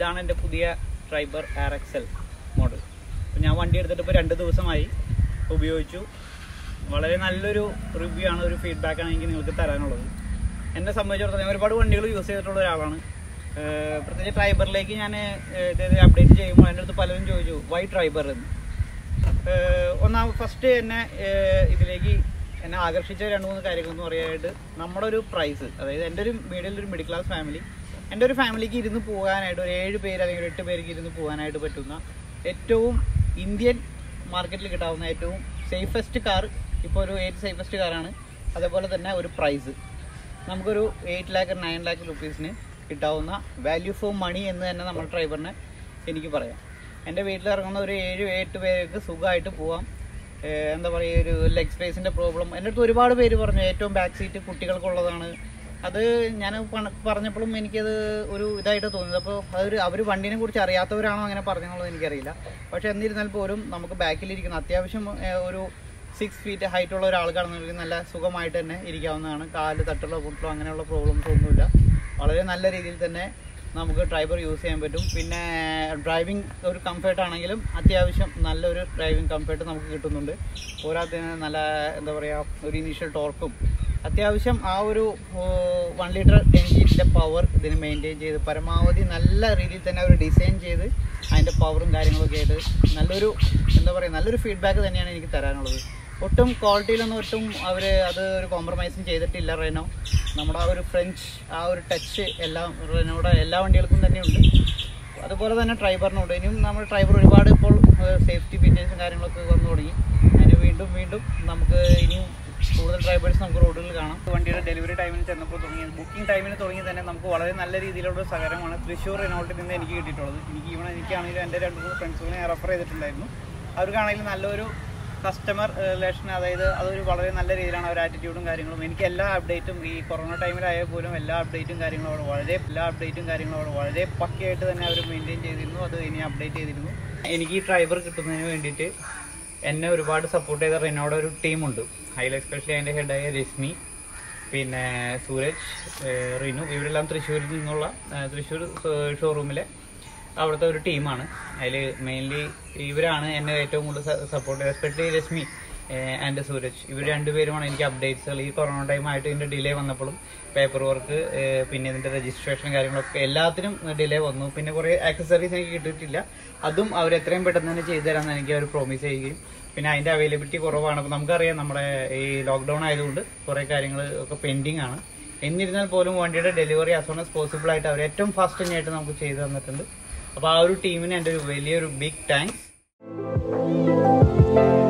ഇതാണ് എൻ്റെ പുതിയ ട്രൈബർ ആർ എക്സൽ മോഡൽ അപ്പോൾ ഞാൻ വണ്ടി എടുത്തിട്ട് ഇപ്പോൾ രണ്ട് ദിവസമായി ഉപയോഗിച്ചു വളരെ നല്ലൊരു റിവ്യൂ ആണ് ഒരു ഫീഡ്ബാക്കാണ് എനിക്ക് നിങ്ങൾക്ക് തരാനുള്ളത് എന്നെ സംബന്ധിച്ചിടത്തോളം ഞാൻ ഒരുപാട് വണ്ടികൾ യൂസ് ചെയ്തിട്ടുള്ള ഒരാളാണ് ഏഹ് പ്രത്യേകിച്ച് ട്രൈബറിലേക്ക് ഞാൻ അപ്ഡേറ്റ് ചെയ്യുമ്പോൾ എൻ്റെ അടുത്ത് പലരും ചോദിച്ചു വൈ ട്രൈബർ എന്ന് ഏഹ് ഒന്നാം ഫസ്റ്റ് എന്നെ ഏഹ് ഇതിലേക്ക് എന്നെ ആകർഷിച്ച രണ്ട് മൂന്ന് കാര്യങ്ങൾ എന്ന് പറയാനായിട്ട് നമ്മുടെ ഒരു പ്രൈസ് അതായത് എൻ്റെ ഒരു മീഡിയം ഒരു മിഡിൽ ക്ലാസ് ഫാമിലി എൻ്റെ ഒരു ഫാമിലിക്ക് ഇരുന്ന് പോകാനായിട്ട് ഒരു ഏഴ് പേര് അല്ലെങ്കിൽ ഒരു എട്ട് പേർക്ക് ഇരുന്ന് പോകാനായിട്ട് പറ്റുന്ന ഏറ്റവും ഇന്ത്യൻ മാർക്കറ്റിൽ കിട്ടാവുന്ന ഏറ്റവും സേഫസ്റ്റ് കാർ ഇപ്പോൾ ഒരു എയ്റ്റ് സേഫസ്റ്റ് കാറാണ് അതേപോലെ തന്നെ ഒരു പ്രൈസ് നമുക്കൊരു എയ്റ്റ് ലാക്ക് നയൻ ലാക്ക് റുപ്പീസിന് കിട്ടാവുന്ന വാല്യൂ ഫോർ മണി എന്ന് തന്നെ നമ്മൾ ഡ്രൈവറിനെ എനിക്ക് പറയാം എൻ്റെ വീട്ടിൽ ഇറങ്ങുന്ന ഒരു ഏഴ് എട്ട് പേർക്ക് സുഖമായിട്ട് പോവാം ഏഹ് എന്താ പറയുക ഒരു ലെഗ് സ്പേസിൻ്റെ പ്രോബ്ലം എൻ്റെ അടുത്ത് ഒരുപാട് പേര് പറഞ്ഞു ഏറ്റവും ബാക്ക് സീറ്റ് കുട്ടികൾക്കുള്ളതാണ് അത് ഞാൻ പണ- പറഞ്ഞപ്പോഴും എനിക്കത് ഒരു ഇതായിട്ട് തോന്നിയത് അപ്പോൾ അതൊരു അവർ വണ്ടിനെ കുറിച്ച് അറിയാത്തവരാണോ അങ്ങനെ പറഞ്ഞെന്നുള്ളത് എനിക്കറിയില്ല പക്ഷെ എന്നിരുന്നാൽ പോലും നമുക്ക് ബാക്കിലിരിക്കുന്ന അത്യാവശ്യം ഏഹ്, ഒരു സിക്സ് ഫീറ്റ് ഹൈറ്റ് ഉള്ള ഒരാൾക്കാണെന്നുണ്ടെങ്കിൽ നല്ല സുഖമായിട്ട് തന്നെ ഇരിക്കാവുന്നതാണ് കാല് തട്ടുള്ള പൊട്ടലോ അങ്ങനെയുള്ള പ്രോബ്ലംസ് ഒന്നുമില്ല വളരെ നല്ല രീതിയിൽ തന്നെ നമുക്ക് ഡ്രൈവർ യൂസ് ചെയ്യാൻ പറ്റും പിന്നെ ഡ്രൈവിംഗ് ഒരു കംഫർട്ട് ആണെങ്കിലും അത്യാവശ്യം നല്ലൊരു ഡ്രൈവിംഗ് കംഫർട്ട് നമുക്ക് കിട്ടുന്നുണ്ട് പോരാത്തതിന് നല്ല എന്താ പറയുക ഒരു ഇനീഷ്യൽ ടോർക്കും അത്യാവശ്യം ആ ഒരു വൺ ലിറ്റർ എൻജിൻ്റെ പവർ ഇതിന് മെയിൻറ്റെയിൻ ചെയ്ത് പരമാവധി നല്ല രീതിയിൽ തന്നെ അവർ ഡിസൈൻ ചെയ്ത് അതിൻ്റെ പവറും കാര്യങ്ങളൊക്കെ ആയിട്ട് നല്ലൊരു എന്താ പറയുക നല്ലൊരു ഫീഡ്ബാക്ക് തന്നെയാണ് എനിക്ക് തരാനുള്ളത് ഒട്ടും ക്വാളിറ്റിയിലൊന്നും ഒട്ടും അവർ അത് ഒരു കോംപ്രമൈസും ചെയ്തിട്ടില്ല റെനോ നമ്മുടെ ആ ഒരു ഫ്രഞ്ച് ആ ഒരു ടച്ച് എല്ലാം റെനോയുടെ എല്ലാ വണ്ടികൾക്കും തന്നെയുണ്ട് അതുപോലെ തന്നെ ഡ്രൈവറിനുണ്ട് ഇനിയും നമ്മൾ ഡ്രൈവർ ഒരുപാട് ഇപ്പോൾ സേഫ്റ്റി ഫീച്ചേഴ്സും കാര്യങ്ങളൊക്കെ വന്നു തുടങ്ങി അതിന് വീണ്ടും വീണ്ടും നമുക്ക് ഇനിയും കൂടുതൽ ഡ്രൈവേഴ്സ് നമുക്ക് റോഡുകളിൽ കാണാം വണ്ടിയുടെ ഡെലിവറി ടൈമിന് ചെന്നപ്പോൾ തുടങ്ങി ബുക്കിംഗ് ടൈമിന് തുടങ്ങി തന്നെ നമുക്ക് വളരെ നല്ല രീതിയിലുള്ള ഒരു സഹകരണമാണ് തൃശ്ശൂർ റെനോൾട്ടിൽ നിന്ന് എനിക്ക് കിട്ടിയിട്ടുള്ളത് എനിക്ക് ഇവിടെ എനിക്കാണെങ്കിലും എൻ്റെ രണ്ട് മൂന്ന് ഫ്രണ്ട്സുകളെ ഞാൻ റെഫർ ചെയ്തിട്ടുണ്ടായിരുന്നു അവർക്കാണെങ്കിലും നല്ലൊരു കസ്റ്റമർ റിലേഷൻ അതായത് അതൊരു വളരെ നല്ല രീതിയിലാണ് അവർ ആറ്റിറ്റ്യൂഡും കാര്യങ്ങളും എനിക്ക് എല്ലാ അപ്ഡേറ്റും ഈ കൊറോണ ടൈമിലായാൽ പോലും എല്ലാ അപ്ഡേറ്റും കാര്യങ്ങളും അവിടെ വളരെ എല്ലാ അപ്ഡേറ്റും കാര്യങ്ങളും അവിടെ വളരെ പക്കയായിട്ട് തന്നെ അവർ മെയിൻറ്റെയിൻ ചെയ്തിരുന്നു അത് ഇനി അപ്ഡേറ്റ് ചെയ്തിരുന്നു എനിക്ക് ഈ ഡ്രൈവർ കിട്ടുന്നതിന് വേണ്ടിയിട്ട് എന്നെ ഒരുപാട് സപ്പോർട്ട് ചെയ്ത റെനോയുടെ ഒരു ടീമുണ്ട് ഹൈലൈറ്റ് എക്സ്പെഷ്യലി അതിൻ്റെ ഹെഡായ രശ്മി പിന്നെ സൂരജ് ഏഹ് റിനു ഇവരെല്ലാം തൃശ്ശൂരിൽ നിന്നുള്ള ഏഹ് തൃശ്ശൂർ ഷോറൂമിലെ അവിടുത്തെ ഒരു ടീമാണ് അതിൽ മെയിൻലി ഇവരാണ് എന്നെ ഏറ്റവും കൂടുതൽ സപ്പോർട്ട് ചെയ്തത് എസ്പെഷ്യലി രശ്മി ആൻഡ് സൂരജ് ഇവർ രണ്ടുപേരുമാണ് എനിക്ക് അപ്ഡേറ്റ്സുകൾ ഈ കൊറോണ ടൈം ആയിട്ട് ഇതിൻ്റെ ഡിലേ വന്നപ്പോഴും പേപ്പർ വർക്ക് പിന്നെ ഇതിൻ്റെ രജിസ്ട്രേഷൻ കാര്യങ്ങളൊക്കെ എല്ലാത്തിനും ഡിലേ വന്നു പിന്നെ കുറേ ആക്സസറീസ് എനിക്ക് കിട്ടിയിട്ടില്ല അതും അവർ എത്രയും പെട്ടെന്ന് തന്നെ ചെയ്തു തരാമെന്ന് എനിക്ക് അവർ പ്രോമിസ് ചെയ്യുകയും പിന്നെ അതിൻ്റെ അവൈലബിലിറ്റി കുറവാണ് അപ്പോൾ നമുക്കറിയാം നമ്മുടെ ഈ ലോക്ക്ഡൗൺ ആയതുകൊണ്ട് കുറേ കാര്യങ്ങൾ ഒക്കെ പെൻഡിങ് ആണ് എന്നിരുന്നാൽ പോലും വണ്ടിയുടെ delivery as soon as possible ആയിട്ട് അവർ ഏറ്റവും ഫാസ്റ്റ് തന്നെയായിട്ട് നമുക്ക് ചെയ്തു തന്നിട്ടുണ്ട് അപ്പോൾ ആ ഒരു ടീമിന് എൻ്റെ ഒരു വലിയൊരു ബിഗ് താങ്ക്സ്